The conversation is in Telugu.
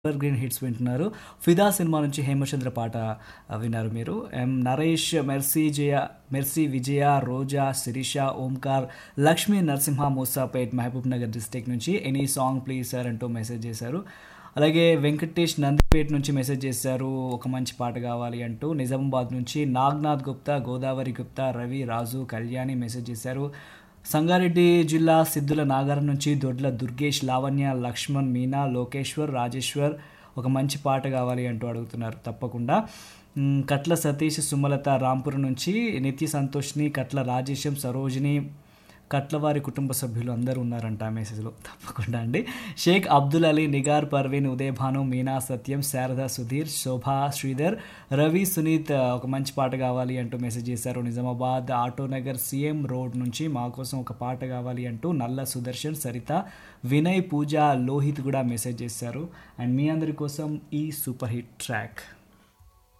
ఎవర్ గ్రీన్ హిట్స్ వింటున్నారు ఫిదా సినిమా నుంచి హేమచంద్ర పాట ఆ, విన్నారు మీరు M Naresh Mercy Jaya Mercy Vijaya Roja Sirisha Omkar Lakshmi Narasimha Musapet Mahbubnagar district నుంచి ఎనీ సాంగ్ ప్లీజ్ సార్ అంటూ మెసేజ్ చేశారు అలాగే వెంకటేష్ నందిపేట్ నుంచి మెసేజ్ చేశారు ఒక మంచి పాట కావాలి అంటూ నిజామాబాద్ నుంచి నాగ్నాథ్ గుప్తా గోదావరి గుప్తా రవి రాజు కళ్యాణి మెసేజ్ చేశారు సంగారెడ్డి జిల్లా సిద్ధుల నాగారం నుంచి దొడ్ల దుర్గేష్ లావణ్య లక్ష్మణ్ మీనా లోకేశ్వర్ రాజేశ్వర్ ఒక మంచి పాట కావాలి అంటూ అడుగుతున్నారు తప్పకుండా మ్, కట్ల సతీష్ సుమలత రాంపురం నుంచి నిత్య సంతోష్ని కట్ల రాజేశం సరోజిని కట్లవారి కుటుంబ సభ్యులు అందరూ ఉన్నారంట ఆ మెసేజ్లో తప్పకుండా అండి షేక్ అబ్దుల్ అలీ నిగార్ పర్వీన్ ఉదయ్ భాను మీనా సత్యం శారద సుధీర్ శోభా శ్రీధర్ రవి సునీత్ ఆ, ఒక మంచి పాట కావాలి అంటూ మెసేజ్ చేశారు నిజామాబాద్ ఆటోనగర్ సీఎం రోడ్ నుంచి మా కోసం ఒక పాట కావాలి అంటూ నల్ల సుదర్శన్ సరిత వినయ్ పూజ లోహిత్ కూడా మెసేజ్ చేశారు అండ్ మీ అందరి కోసం ఈ సూపర్ హిట్ ట్రాక్